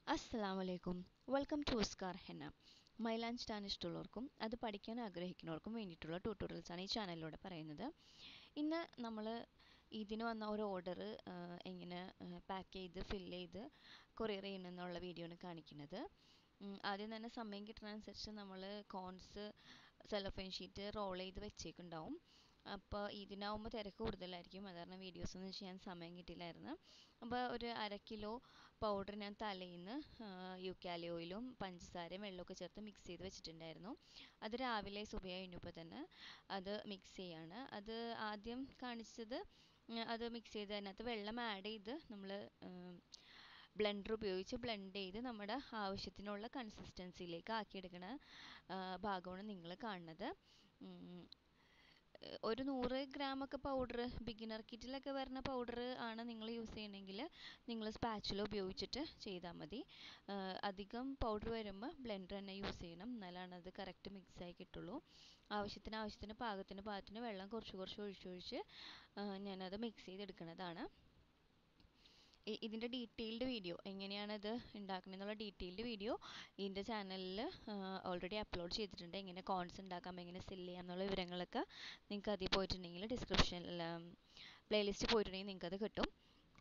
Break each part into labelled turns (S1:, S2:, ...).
S1: അസ്സലാമു അലൈക്കും welcome to ഉസ്കാർ ഹെന്ന മൈലാഞ്ച് ഇടാൻ ഇഷ്ടമുള്ളവർക്കും അത് പഠിക്കാൻ ആഗ്രഹിക്കുന്നവർക്കും വേണ്ടിയിട്ടുള്ള ട്യൂട്ടോറിയൽസ് ആണ് ഈ ചാനലിലൂടെ പറയുന്നത് ഇന്ന് നമ്മൾ ഇതിന് വന്ന ഒരു ഓർഡർ എങ്ങനെ പാക്ക് ചെയ്ത് ഫില്ല് ചെയ്ത് കൊറിയർ ചെയ്യണമെന്നുള്ള വീഡിയോ ആണ് കാണിക്കുന്നത് ഉം, ആദ്യം തന്നെ സമയം കിട്ടുന്നതനുസരിച്ച് നമ്മൾ കോൺസ് സെലഫൈൻ ഷീറ്റ് റോൾ ചെയ്ത് വെച്ചേക്കുണ്ടാവും അപ്പോൾ ഇതിനാവുമ്പോൾ തിരക്ക് കൂടുതലായിരിക്കും അത് കാരണം വീഡിയോസ് ഒന്നും ചെയ്യാൻ സമയം കിട്ടിയില്ലായിരുന്നു അപ്പോൾ ഒരു അര കിലോ പൗഡർ ഞാൻ തലേന്ന് യുക്കാലി ഓയിലും പഞ്ചസാരയും വെള്ളമൊക്കെ ചേർത്ത് മിക്സ് ചെയ്ത് വെച്ചിട്ടുണ്ടായിരുന്നു അത് രാവിലെ സുബഹ കഴിഞ്ഞപ്പോൾ തന്നെ അത് മിക്സ് ചെയ്യാണ് അത് ആദ്യം കാണിച്ചത് ഉം, അത് മിക്സ് ചെയ്ത് അതിനകത്ത് വെള്ളം ആഡ് ചെയ്ത് നമ്മൾ ബ്ലെൻഡർ ഉപയോഗിച്ച് ബ്ലെൻഡ് ചെയ്ത് നമ്മുടെ ആവശ്യത്തിനുള്ള കൺസിസ്റ്റൻസിയിലേക്ക് ആക്കിയെടുക്കുന്ന ഭാഗമാണ് നിങ്ങൾ കാണുന്നത് ഉം, ഏഹ് ഒരു നൂറ് ഗ്രാം ഒക്കെ പൗഡർ ബിഗിനർ കിറ്റിലൊക്കെ വരുന്ന പൗഡർ ആണ് നിങ്ങൾ യൂസ് ചെയ്യണമെങ്കിൽ നിങ്ങൾ സ്പാച്ചുല ഉപയോഗിച്ചിട്ട് ചെയ്താൽ മതി ഏഹ് അധികം പൗഡർ വരുമ്പോൾ ബ്ലെൻഡർ തന്നെ യൂസ് ചെയ്യണം എന്നാലാണ് അത് കറക്റ്റ് മിക്സ് ആയി കിട്ടുള്ളൂ ആവശ്യത്തിന് ആവശ്യത്തിന് പാകത്തിന് പാകത്തിന് വെള്ളം കുറച്ച് കുറച്ച് ഒഴിച്ചൊഴിച്ച് ഏഹ് ഞാനത് മിക്സ് ചെയ്തെടുക്കുന്നതാണ് ഇ- ഇതിൻ്റെ ഡീറ്റെയിൽഡ് വീഡിയോ എങ്ങനെയാണ് ഇത് ഉണ്ടാക്കണമെന്നുള്ള ഡീറ്റെയിൽഡ് വീഡിയോ ഇതിൻ്റെ ചാനലിൽ ഓൾറെഡി അപ്ലോഡ് ചെയ്തിട്ടുണ്ട് എങ്ങനെ കോൺസ് ഉണ്ടാക്കാം എങ്ങനെ സെല് ചെയ്യാം എന്നുള്ള വിവരങ്ങളൊക്കെ നിങ്ങൾക്ക് അതിൽ പോയിട്ടുണ്ടെങ്കിൽ ഡിസ്ക്രിപ്ഷനിൽ പ്ലേലിസ്റ്റ് പോയിട്ടുണ്ടെങ്കിൽ നിങ്ങൾക്ക് അത് കിട്ടും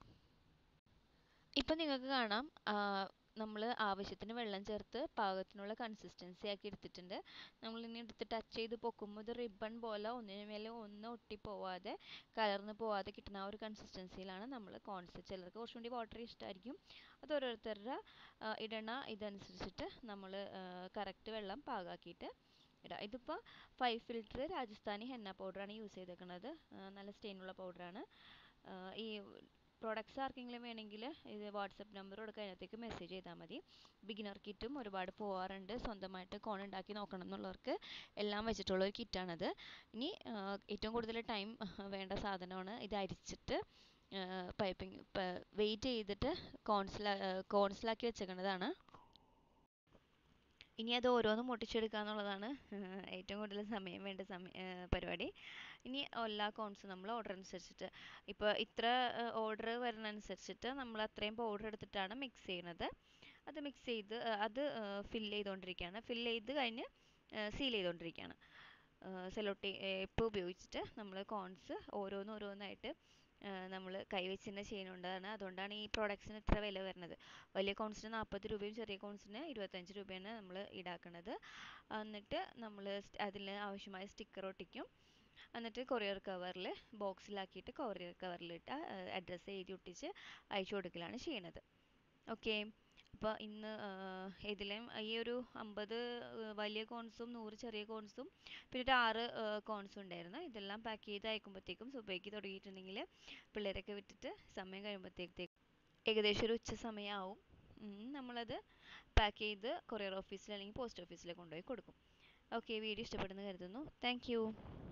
S1: ഇപ്പം നിങ്ങൾക്ക് കാണാം നമ്മൾ ആവശ്യത്തിന് വെള്ളം ചേർത്ത് പാകത്തിനുള്ള കൺസിസ്റ്റൻസി ആക്കി എടുത്തിട്ടുണ്ട് നമ്മൾ ഇനി എടുത്ത് ടച്ച് ചെയ്ത് പൊക്കുമ്പോൾ ഇത് റിബൺ പോലെ ഒന്നിനു മേലെ ഒന്ന് ഒട്ടിപ്പോവാതെ കലർന്ന് പോവാതെ കിട്ടുന്ന ആ ഒരു കൺസിസ്റ്റൻസിയിലാണ് നമ്മൾ കോൺസ് ചിലർക്ക് കുറച്ചും കൂടി വാട്ടർ ഇഷ്ടമായിരിക്കും അത് ഓരോരുത്തരുടെ ആ, ഇടണ ഇതനുസരിച്ചിട്ട് നമ്മൾ കറക്റ്റ് വെള്ളം പാകാക്കിയിട്ട് ഇടാം ഇതിപ്പോൾ ഫൈവ് ഫിൽറ്റർ രാജസ്ഥാനി ഹെന്ന പൗഡറാണ് യൂസ് ചെയ്തേക്കുന്നത് നല്ല സ്റ്റെയിനുള്ള പൗഡറാണ് ഈ പ്രോഡക്ട്സ് ആർക്കെങ്കിലും വേണമെങ്കിൽ ഇത് വാട്സപ്പ് നമ്പർ കൊടുക്കുക അതിനകത്തേക്ക് മെസ്സേജ് ചെയ്താൽ മതി ബിഗിനർ കിറ്റും ഒരുപാട് പോവാറുണ്ട് സ്വന്തമായിട്ട് കോൺ ഉണ്ടാക്കി നോക്കണം എന്നുള്ളവർക്ക് എല്ലാം വെച്ചിട്ടുള്ള ഒരു കിറ്റാണത് ഇനി ആ, ഏറ്റവും കൂടുതൽ ടൈം വേണ്ട സാധനമാണ് ഇത് അരിച്ചിട്ട് പൈപ്പിംഗ് വെയിറ്റ് ചെയ്തിട്ട് കോൺസില കോൺസിലാക്കി വെച്ചേക്കുന്നതാണ് ഇനി അത് ഓരോന്നും മുട്ടിച്ചെടുക്കുക എന്നുള്ളതാണ് ഏഹ് ഏറ്റവും കൂടുതൽ സമയം വേണ്ട സമയ ഏഹ് പരിപാടി ഇനി എല്ലാ കോൺസും നമ്മൾ ഓർഡർ അനുസരിച്ചിട്ട് ഇപ്പോൾ ഇത്ര ഓർഡർ വരുന്നതനുസരിച്ചിട്ട് നമ്മൾ അത്രയും പൗഡർ എടുത്തിട്ടാണ് മിക്സ് ചെയ്യുന്നത് അത് മിക്സ് ചെയ്ത് ഏഹ് അത് ഫില്ല് ചെയ്തുകൊണ്ടിരിക്കുകയാണ് ഫില്ല് ചെയ്ത് കഴിഞ്ഞ് സീൽ ചെയ്തുകൊണ്ടിരിക്കുകയാണ് സെലോട്ടി ടേപ്പ് ഉപയോഗിച്ചിട്ട് നമ്മൾ കോൺസ് ഓരോന്ന് ഓരോന്നായിട്ട് നമ്മൾ കൈവച്ച് തന്നെ ചെയ്യുന്നുണ്ടാണ് അതുകൊണ്ടാണ് ഈ പ്രോഡക്ട്സിന് ഇത്ര വില വരുന്നത് വലിയ കോൺസിന് നാൽപ്പത് രൂപയും ചെറിയ കോൺസിന് ഇരുപത്തഞ്ച് രൂപയാണ് നമ്മൾ ഈടാക്കുന്നത് എന്നിട്ട് നമ്മൾ അതിൽ ആവശ്യമായ സ്റ്റിക്കർ ഒട്ടിക്കും എന്നിട്ട് കൊറിയർ കവറിൽ ബോക്സിലാക്കിയിട്ട് കൊറിയർ കവറിലിട്ട് അഡ്രസ്സ് എഴുതി ഒട്ടിച്ച് അയച്ചു കൊടുക്കലാണ് ചെയ്യണത് ഓക്കെ അപ്പോൾ ഇന്ന് ഇതിലും ഈ ഒരു അമ്പത് വലിയ കോൺസും നൂറ് ചെറിയ കോൺസും പിന്നെ ഒരു ആറ് കോൺസും ഉണ്ടായിരുന്നു ഇതെല്ലാം പാക്ക് ചെയ്ത് അയക്കുമ്പോഴത്തേക്കും സുബൈക്ക് തുടങ്ങിയിട്ടുണ്ടെങ്കിൽ പിള്ളേരൊക്കെ വിട്ടിട്ട് സമയം കഴിയുമ്പോഴത്തേക്ക് ഏകദേശം ഒരു ഉച്ച സമയമാവും ഉം, നമ്മളത് പാക്ക് ചെയ്ത് കൊറിയർ ഓഫീസിൽ അല്ലെങ്കിൽ പോസ്റ്റ് ഓഫീസിൽ കൊണ്ടുപോയി കൊടുക്കും ഓക്കെ വീഡിയോ ഇഷ്ടപ്പെടുന്നു കരുതുന്നു താങ്ക്